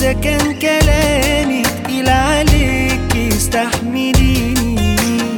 واذا كان كلامي تقيل عليك استحمليني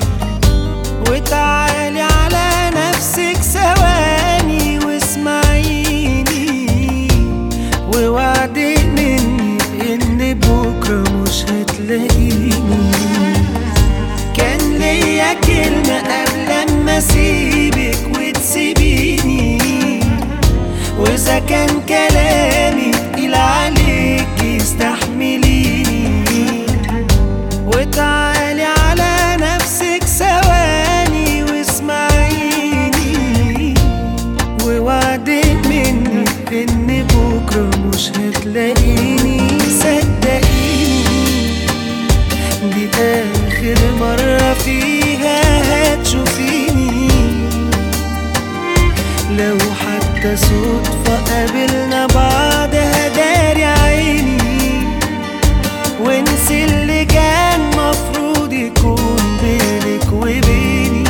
وتعالي على نفسك ثواني واسمعيني ووعد مني ان بكره مش هتلاقيني كان ليا كلمة قبل ما اسيبك وتسيبيني واذا كان كلامي تقيل عليك استحمليني وتعالي على نفسك ثواني واسمعيني ووعد مني ان بكره مش هتلاقيني صدقيني دي آخر مرة فيها هتشوفيني لو حتى صدفة قابلنا بعض هداري عيني وانسي اللي كان مفروض يكون بينك وبيني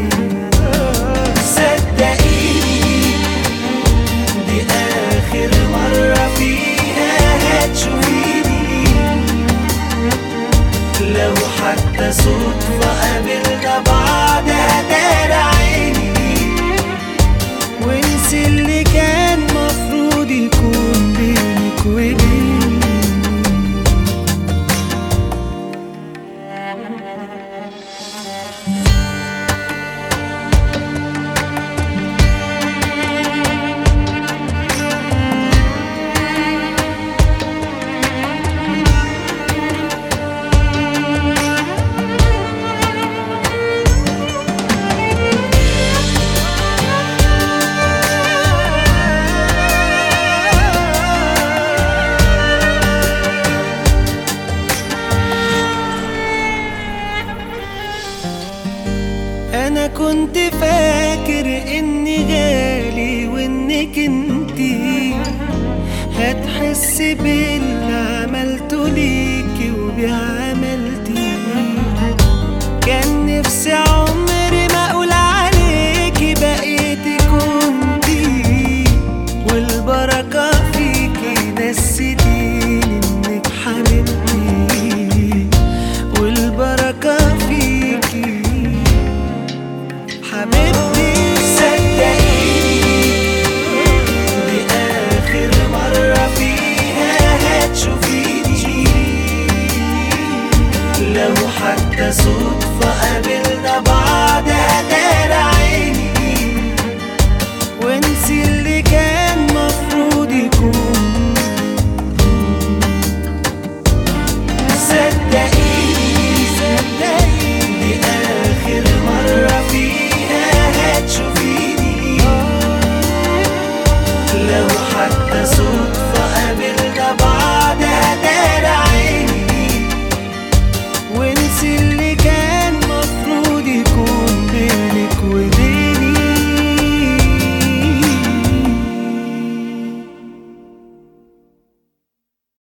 صدقيني دي آخر مرة فيها هتشوفيني لو حتى صدفة قابلنا بعض هدار عيني وانسي اللي كان مفروض يكون بينك وبيني انا كنت فاكر اني غالي وانك انتي هتحس باللي عملته ليكي وبعملتي كان نفسي عمري ما اقول عليكي بقيتي كنتي والبركة فيكي نسيتي